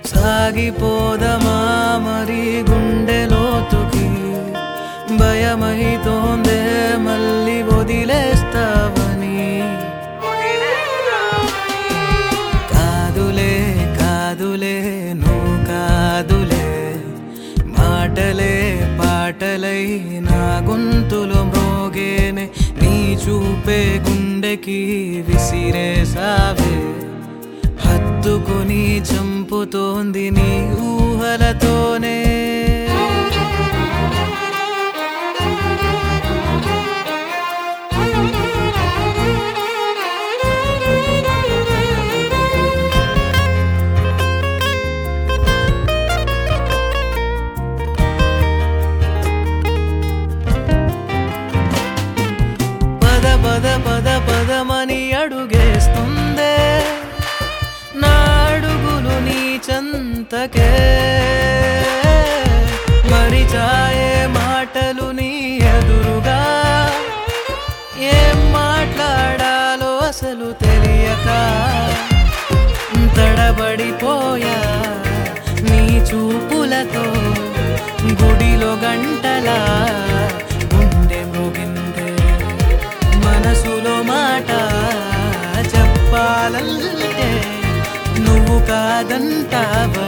సాగిపోదమా మరి గుండె లోతుకి భయమైతోందే మళ్ళీ వదిలేస్తావని కాదులే కాదులే నువ్వు కాదులే మాటలే పాటలై నా గొంతులో మ్రోగేనే నీ చూపే గుండెకి విసిరేసావే హత్తుకొని చంపుతోంది నీ ఊహలతోనే పద పద పద పదమని అడుగేస్తుందే నా అడుగులు నీ చంతకే మరి చాయే మాటలు నీ ఎదురుగా ఏం మాట్లాడాలో అసలు తెలియక తడబడిపోయా నీ చూపులతో గుడిలో గంటలా గుండె మృగిందే మనసులో మాట చెప్పాలంటే నువ్వు కాదంటావా